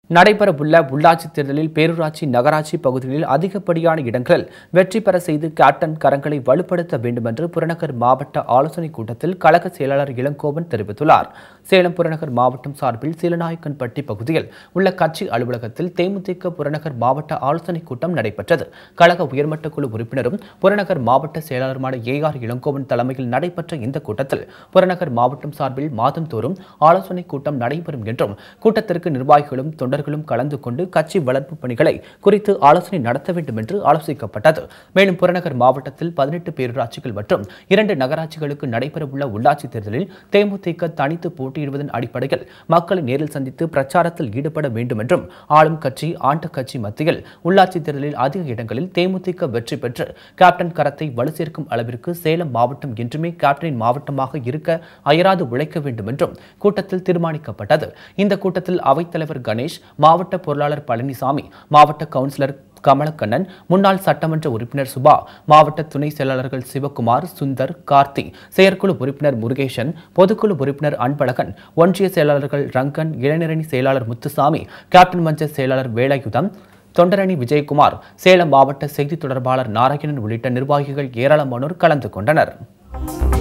நடைபெறவுள்ள உள்ளாட்சி தேர்தலில் பேரூராட்சி நகராட்சி பகுதிகளில் அதிகப்படியான இடங்களில் வெற்றி பெற செய்து கேப்டன் கரங்களை வலுப்படுத்த வேண்டும் என்று புறநகர் மாவட்ட ஆலோசனைக் கூட்டத்தில் கழக செயலாளர் இளங்கோவன் தெரிவித்துள்ளார் சேலம் புறநகர் மாவட்டம் சார்பில் சீலநாயக்கன்பட்டி பகுதியில் உள்ள கட்சி அலுவலகத்தில் தேமுதிக புறநகர் மாவட்ட ஆலோசனைக் கூட்டம் நடைபெற்றது கழக உயர்மட்ட குழு உறுப்பினரும் புறநகர் மாவட்ட செயலாளருமான ஏ ஆர் இளங்கோவன் தலைமையில் நடைபெற்ற இந்த கூட்டத்தில் புறநகர் மாவட்டம் சார்பில் மாதந்தோறும் ஆலோசனைக் கூட்டம் நடைபெறும் என்றும் கூட்டத்திற்கு நிர்வாகிகளும் தொண்டர்களும் கலந்து கொண்டு கட்சி வளர்ப்பு பணிகளை குறித்து ஆலோசனை நடத்த வேண்டும் என்று ஆலோசிக்கப்பட்டது மேலும் புறநகர் மாவட்டத்தில் பதினெட்டு பேரூராட்சிகள் மற்றும் இரண்டு நகராட்சிகளுக்கு நடைபெறவுள்ள உள்ளாட்சித் தேர்தலில் தேமுதிக தனித்து போட்டியிடுவதன் அடிப்படையில் மக்களை நேரில் சந்தித்து பிரச்சாரத்தில் ஈடுபட வேண்டும் என்றும் ஆளும் கட்சி ஆண்ட கட்சி மத்தியில் உள்ளாட்சித் தேர்தலில் அதிக இடங்களில் தேமுதிக வெற்றி பெற்று கேப்டன் கரத்தை வலு சேர்க்கும் அளவிற்கு சேலம் மாவட்டம் என்றுமே கேப்டனின் மாவட்டமாக இருக்க அயராது உழைக்க வேண்டும் என்றும் கூட்டத்தில் தீர்மானிக்கப்பட்டது இந்த கூட்டத்தில் அவைத்தலைவர் கணேஷ் மாவட்ட பொருளாளர் பழனிசாமி மாவட்ட கவுன்சிலர் கமலக்கண்ணன் முன்னாள் சட்டமன்ற உறுப்பினர் சுபா மாவட்ட துணை செயலாளர்கள் சிவகுமார் சுந்தர் கார்த்தி செயற்குழு உறுப்பினர் முருகேசன் பொதுக்குழு உறுப்பினர் அன்பழகன் ஒன்றிய செயலாளர்கள் ரங்கன் இளைஞரணி செயலாளர் முத்துசாமி கேப்டன் மஞ்சள் செயலாளர் வேலாயுதம் தொண்டரணி விஜயகுமார் சேலம் மாவட்ட செய்தி தொடர்பாளர் நாராயணன் உள்ளிட்ட நிர்வாகிகள் ஏராளமானோர் கலந்து கொண்டனர்